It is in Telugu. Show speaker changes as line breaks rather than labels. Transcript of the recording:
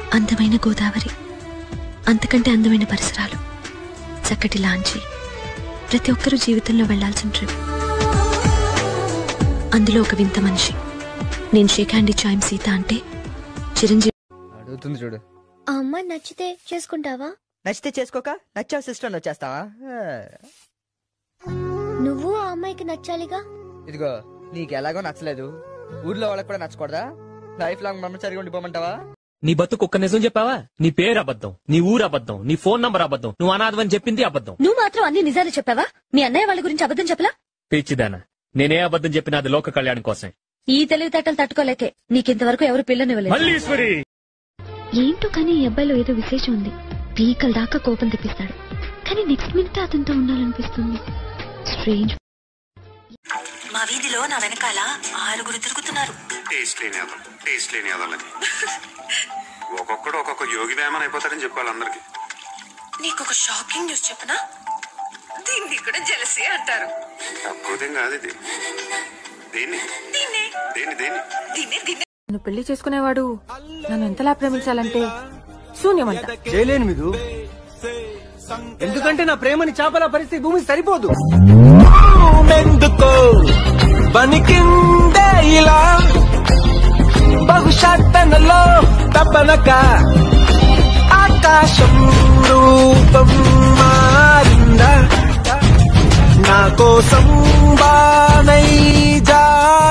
అందమైన గోదావరి అంతకంటే అందమైన పరిసరాలు చక్కటి లాంచి ప్రతి ఒక్కరూ జీవితంలో వెళ్లాల్సిన ట్రిప్ అందులో ఒక వింత మనిషి నేను షేక్ హ్యాండ్ ఇచ్చాయం సీత అంటే చిరంజీవి
అడుగుతుంది చూడు
ఆ అమ్మాయి నచ్చితే చేసుకుంటావా
నచ్చితే చేసుకోక నచ్చావు సిస్టర్ వచ్చేస్తావా ఆ.
నువ్వు ఆ అమ్మాయికి నచ్చాలిగా
ఇదిగో నీకు ఎలాగో నచ్చలేదు ఊర్లో వాళ్ళకి కూడా నచ్చకూడదా లైఫ్ లాంగ్ బ్రహ్మచారిగా ఉండిపోమంటావా
నీ బతుకు ఒక్క నిజం చెప్పావా నీ పేరు అబద్ధం నీ ఊరు అబద్ధం నీ ఫోన్ నంబర్ అబద్ధం నువ్వు అనాథవని చెప్పింది అబద్ధం
నువ్వు మాత్రం అన్ని నిజాలు చెప్పావా మీ అన్నయ్య వాళ్ళ గురించి అబద్ధం చెప్పలా
పిచ్చిదానా నేనే అబద్ధం చెప్పిన అది లోక కళ్యాణం కోసం
ఈ తెలివితేటలు తట్టుకోలేకే నీకింతవరకు ఎవరు పిల్లనివ్వలేదు
మల్లీశ్వరి
ఏంటో కానీ ఈ అబ్బాయిలో ఏదో విశేషం ఉంది పీకల దాకా కోపం తెప్పిస్తాడు కానీ నెక్స్ట్ మినిట్ అతనితో ఉండాలనిపిస్తుంది స్ట్రేంజ్
మా వీధిలో నా వెనకాల ఆరుగురు తిరుగుతున్నారు
టేస్ట్ లేని అదం టేస్ట్ లేని అదలని ఒక్కొక్కడు ఒక్కొక్క యోగి వేమన్ అయిపోతారని చెప్పాలి అందరికి
నీకు ఒక షాకింగ్ న్యూస్ చెప్పనా దీన్ని కూడా జలసి అంటారు
తక్కువదేం కాదు ఇది దేన్ని
దీన్నే
దేన్ని దేన్ని
దీన్నే దీన్నే
నన్ను పెళ్లి చేసుకునేవాడు నన్ను ఎంతలా ప్రేమించాలంటే శూన్యమంట
చేయలేను మీరు ఎందుకంటే నా ప్రేమని చాపల పరిస్థితి భూమి సరిపోదు
ఎందుకో బనికిందే ఇలా బహుశా తనలో తపనక ఆకాశం రూపం మారిందా నా కోసం బానై జా